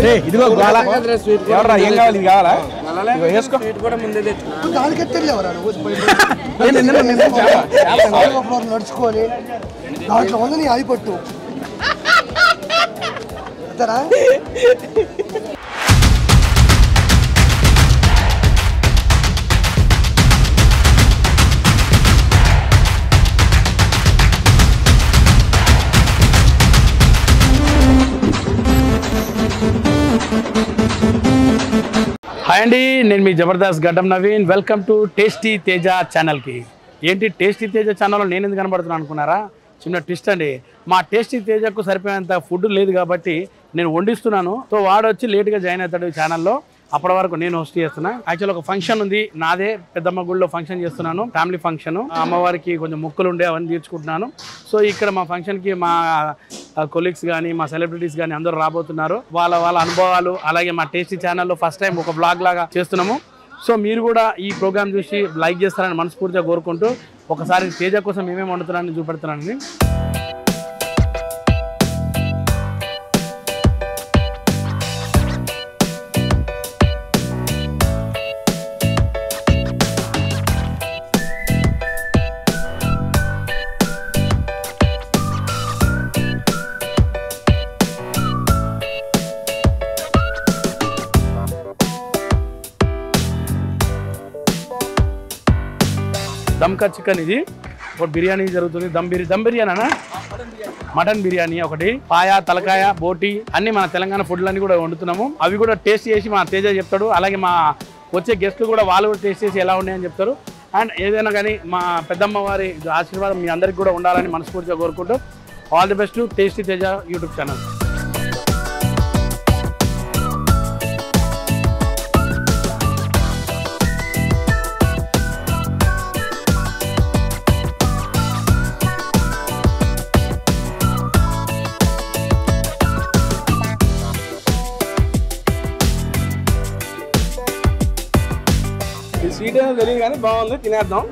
ఇదిగో గోళ ఎవర్రా ఏం కావాలి ఇది కావాలా ఇదిగో వేసుకో దానికెత్తలేవరా నువ్వు ఫ్లోర్ నడుచుకోవాలి దాంట్లో ఉంది నీ ఆయిపట్టు అంతేనా హాయ్ అండి నేను మీ Jabardasth Gaddam Naveen welcome to tasty Teja ఛానల్కి ఏంటి టేస్టీ తేజ ఛానల్లో నేను ఎందుకు కనబడుతున్నాను అనుకున్నారా చిన్న ట్విస్ట్ అండి మా టేస్టీ తేజకు సరిపోయేంత ఫుడ్ లేదు కాబట్టి నేను వండిస్తున్నాను సో వాడు వచ్చి లేట్గా జాయిన్ అవుతాడు ఈ ఛానల్లో అప్పటి వరకు నేను హోస్ట్ చేస్తున్నా యాక్చువల్ ఒక ఫంక్షన్ ఉంది నాదే పెద్దమ్మ గుడిలో ఫంక్షన్ చేస్తున్నాను ఫ్యామిలీ ఫంక్షన్ అమ్మవారికి కొంచెం మొక్కులు ఉండే అవన్నీ తీర్చుకుంటున్నాను సో ఇక్కడ మా ఫంక్షన్కి మా కొలీగ్స్ కానీ మా సెలబ్రిటీస్ కానీ అందరూ రాబోతున్నారు వాళ్ళ వాళ్ళ అనుభవాలు అలాగే మా టేస్టీ ఛానల్లో ఫస్ట్ టైం ఒక బ్లాగ్ లాగా చేస్తున్నాము సో మీరు కూడా ఈ ప్రోగ్రామ్ చూసి లైక్ చేస్తారని మనస్ఫూర్తిగా కోరుకుంటూ ఒకసారి తేజ కోసం ఏమేమి వండుతున్నానని చూపెడుతున్నానండి దమ్కా చికెన్ ఇది ఒక బిర్యానీ జరుగుతుంది దమ్ బిర్యానీ దమ్ బిర్యానా మటన్ బిర్యానీ ఒకటి పాయ తలకాయ బోటి అన్ని మన తెలంగాణ ఫుడ్లు అన్ని కూడా వండుతున్నాము అవి కూడా టేస్ట్ చేసి మా తేజ చెప్తాడు అలాగే మా వచ్చే గెస్ట్లు కూడా వాళ్ళు కూడా టేస్ట్ చేసి ఎలా ఉన్నాయని చెప్తారు అండ్ ఏదైనా కానీ మా పెద్దమ్మ వారి ఆశీర్వాదం మీ అందరికి కూడా ఉండాలని మనస్ఫూర్తిగా కోరుకుంటూ all the best tasty Teja YouTube channel ఈ స్వీట్ ఏమో తెలియదు కానీ బాగుంది తినేద్దాం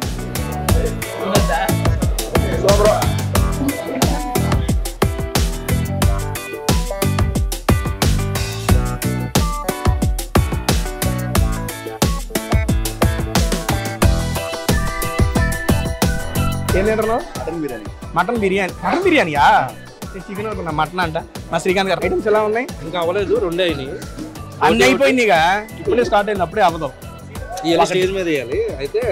ఏం తింటున్నావు mutton biryani mutton biryani mutton బిర్యానీయా చికెన్ అనుకున్నా మటన్ అంట మా శ్రీకాంత్ గారు ఐటమ్స్ ఎలా ఉన్నాయి ఇంకా అవ్వలేదు రెండే అయినాయి అన్ని అయిపోయింది ఇక ఇప్పుడే స్టార్ట్ అయింది అప్పుడే అవ్వదు ఇలా స్టేజ్ మీద వేయాలి అయితే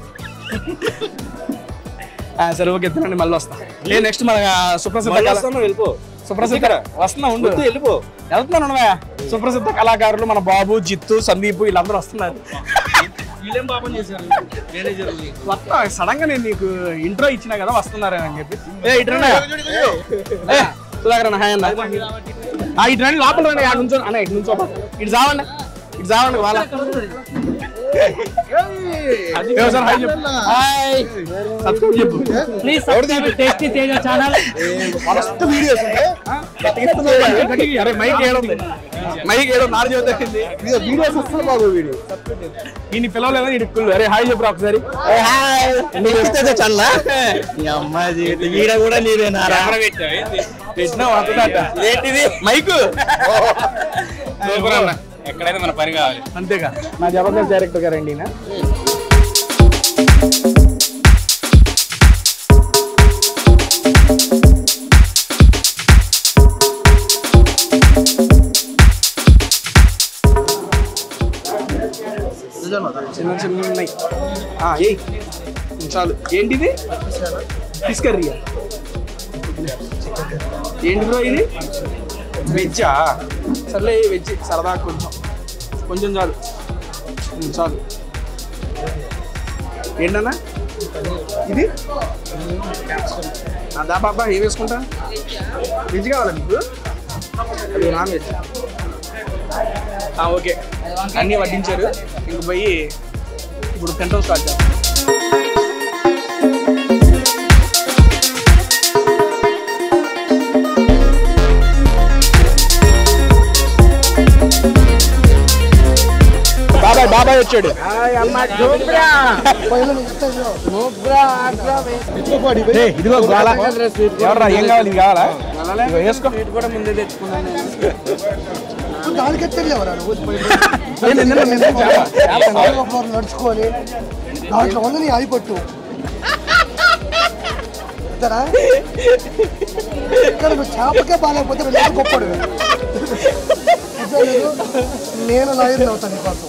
ఆ, సరే ఓకే తినండి మళ్ళీ వస్తా నేను నెక్స్ట్ మన సుప్రసిద్ధ మళ్ళీ కళ- వస్తాను వెళ్ళిపో సుప్రసిద్ధ వస్తున్నా ఉండు వద్దు, వెళ్ళిపో వెళ్తున్నాను ఉండవా సుప్రసిద్ధ కళాకారులు మన బాబు జిత్తు సందీప్ వీళ్ళందరూ వస్తున్నారు వీళ్ళేం పాపం చేశారు మేనేజర్ వస్తా సడన్ గా నేను నీకు ఇంట్రో ఇచ్చినా కదా వస్తున్నారు అని చెప్పి ఏ ఇటు రండి. ఏ, సుధాకర్ అన్న హాయ్ అన్న ఆ, ఇటు రండి లోపల రండి అటు నుంచో అన్న ఇటు నుంచో ఇటు చావండి ఇటు చావండి వాళ్ళ ఏ, ఒకసారి హాయ్ చెప్పు హాయ్ సబ్స్క్రైబ్ చెప్పు please tasty Teja channel first videos అరే మైక్ ఏడుంది మైక్ ఏడో నారు చెబుతుంది వీడియోస్ వస్తుంది బాబు వీడియో ఈయన పిలవలేదా ఈయన కుళ్ళు అరే హాయ్ చెప్పు ఒకసారి ఈడ కూడా నీదేనా పెట్టినా వస్తుందట ఏంటిది మైక్ సూపర్ అన్న ఎక్కడైతే మన పని కావాలి అంతేగా నా జబర్దస్త్ డైరెక్టర్ గారండి ఈయన చిన్న చిన్న ఉన్నాయి ఆ, ఏయ్ చాలు ఏంటిది ఫిష్ కర్రీయా ఏంటి బ్రో ఇది వెజ్జా సర్లే వెజ్ సరదా కొంచెం కొంచెం చాలు ఉమ్, చాలు ఏంటన్నా ఇది అదా బాబా ఏం వేసుకుంటా వెజ్ కావాలా నీకు అది నాన్ వెజ్ ఆ, ఓకే అన్నీ వడ్డించారు ఇంక పోయి ఇప్పుడు తింటాం స్టార్ట్ చేస్తాం బాబాయ్ బాబాయ్ వచ్చాడు ఏయ్, ఇదిగో గోళ ఎవర్రా ఏం కావాలి ఇది కావాలా ఇదిగో వేసుకో కూడా ముందే తెచ్చుకున్నాను దానికి ఎత్తలేవరా నువ్వు పోయి పోయి. నాలుగో ఫ్లోర్ నడుచుకొని దాంట్లో ఉంది నీ అయిపట్టు ఇద్దరా ఇక్కడ నువ్వు చేపకే బాగాలేకపోతే నువ్వు ఎంత గొప్పడు నిజం లేదు. నేను లాయర్ అవుతాను నీకోసం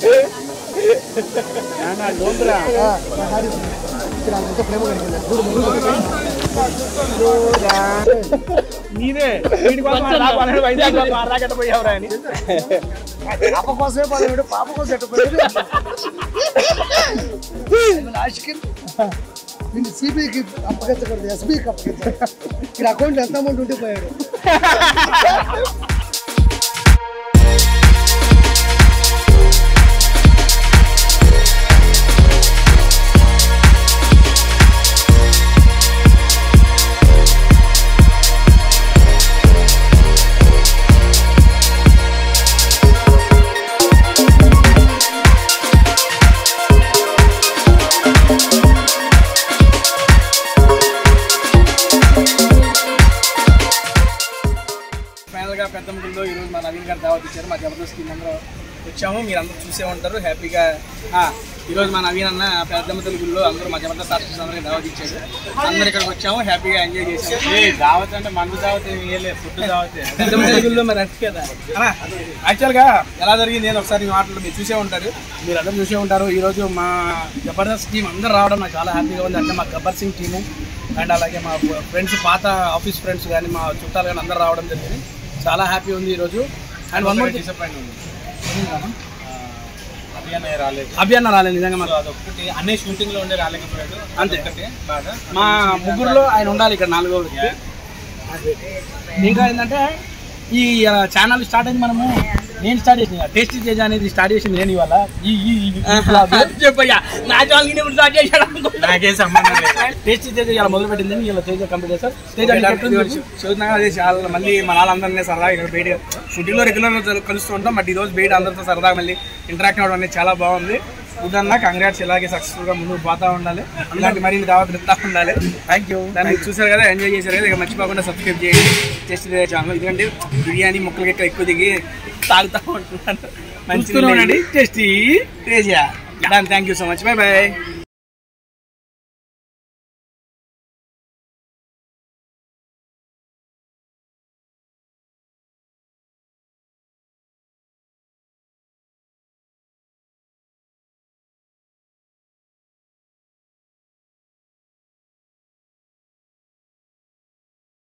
ఆ, నా డాడీ ఇక్కడ అంత ప్రేమ కలిగింది చూడు ముందు నీదే వీడి కోసం అలా పన్నెండు వైజాగ్ కోసం అర్రాకెట్ట పోయావురా అని పాప కోసమే పదవి పాప కోసం ఎట్ట పోయాడు ఆశికిన్ నిన్ను సిబిఐకి అప్పగించకూడదు ఎస్బీకి అప్పగించాడు ఇక్కడ అకౌంట్ ఎంత అమౌంట్ ఉంటే పోయాడు ఫైనల్ గా పెద్ద ముగ్గులో ఈ రోజు మా నవీన్ గారు దావత్ ఇచ్చారు మా జబర్దస్త్ టీం అందరూ వచ్చాము మీరు అందరూ చూసే ఉంటారు హ్యాపీగా ఆ, ఈ రోజు మా నవీన్ అన్న పెద్దమ్మ తెలుగులో అందరూ మా జబర్దస్త్ ఆర్టిస్ట్ అందరికీ దావత్ ఇచ్చారు అందరు ఇక్కడికి వచ్చాము హ్యాపీగా ఎంజాయ్ చేసాము దావత్ అంటే మందు దావత్ ఏం ఫుడ్ దావత్ పెద్దమ్మ తెలుగులో మరి అంతే కదా యాక్చువల్గా ఎలా జరిగింది నేను ఒకసారి మీ మాటలు మీరు చూసే ఉంటారు మీరు అందరూ చూసే ఉంటారు ఈ రోజు మా జబర్దస్త్ టీం అందరూ రావడం నాకు చాలా హ్యాపీగా ఉంది అంటే మా గబ్బర్ సింగ్ టీము అండ్ అలాగే మా ఫ్రెండ్స్ పాత ఆఫీస్ ఫ్రెండ్స్ కానీ మా చుట్టాలు కానీ అందరూ రావడం జరిగింది చాలా హ్యాపీ ఉంది ఈరోజు అండ్ వన్ మోర్ డిసప్పాయింట్ ఉంది అభియాన్ రాలేదు అభియాన్న రాలేదు నిజంగా మరి అదొక్కటి అన్ని షూటింగ్ లో ఉండే రాలేకపోయాడు అంతే. అదొక్కటే బాధ మా ముగ్గురులో ఆయన ఉండాలి ఇక్కడ నాలుగో వ్యక్తి అదే. ఇంకా ఏంటంటే ఈ ఛానల్ స్టార్ట్ అయింది మనము నేను స్టార్ట్ చేసిన టేస్టీ తేజ అనేది స్టార్ట్ చేసింది నేను ఇవాళ ఈ ఈ ఈ vlog. చెప్పయ్యా నా ఛానల్ నేను ఇప్పుడు స్టార్ట్ చేశాను నాకేం సంబంధం లేదు టేస్టీ తేజ ఇలా మొదలు పెట్టింది ఇలా తేజ కంప్లీట్ చేశారు తేజ చూస్తున్నాగా అదే చాలా మళ్ళీ మన వాళ్ళందరినీ సరదాగా ఇక్కడ బయట షూటింగ్లో రెగ్యులర్ కలుస్తూ ఉంటాం బట్ ఈ రోజు బయట అందరితో సరదాగా మళ్ళీ ఇంటరాక్ట్ అవ్వడం అనేది చాలా బాగుంది గుడ్ అన్న కంగ్రాట్స్ ఇలాగే సక్సెస్ఫుల్ గా ముందుకు పోతా ఉండాలి ఇలాంటి మరిన్ని దావతలు ఇస్తా ఉండాలి థ్యాంక్ యూ దాన్ని చూసారు కదా ఎంజాయ్ చేశారు కదా ఇక మర్చిపోకుండా సబ్స్క్రైబ్ చేయండి టేస్ట్ ఛానల్ ఎందుకంటే బిర్యానీ ముక్కలకి ఎక్కువ ఎక్కువ దిగి తాగుతా ఉంటున్నాను మంచిగా ఉండండి tasty Teja thank you so much bye bye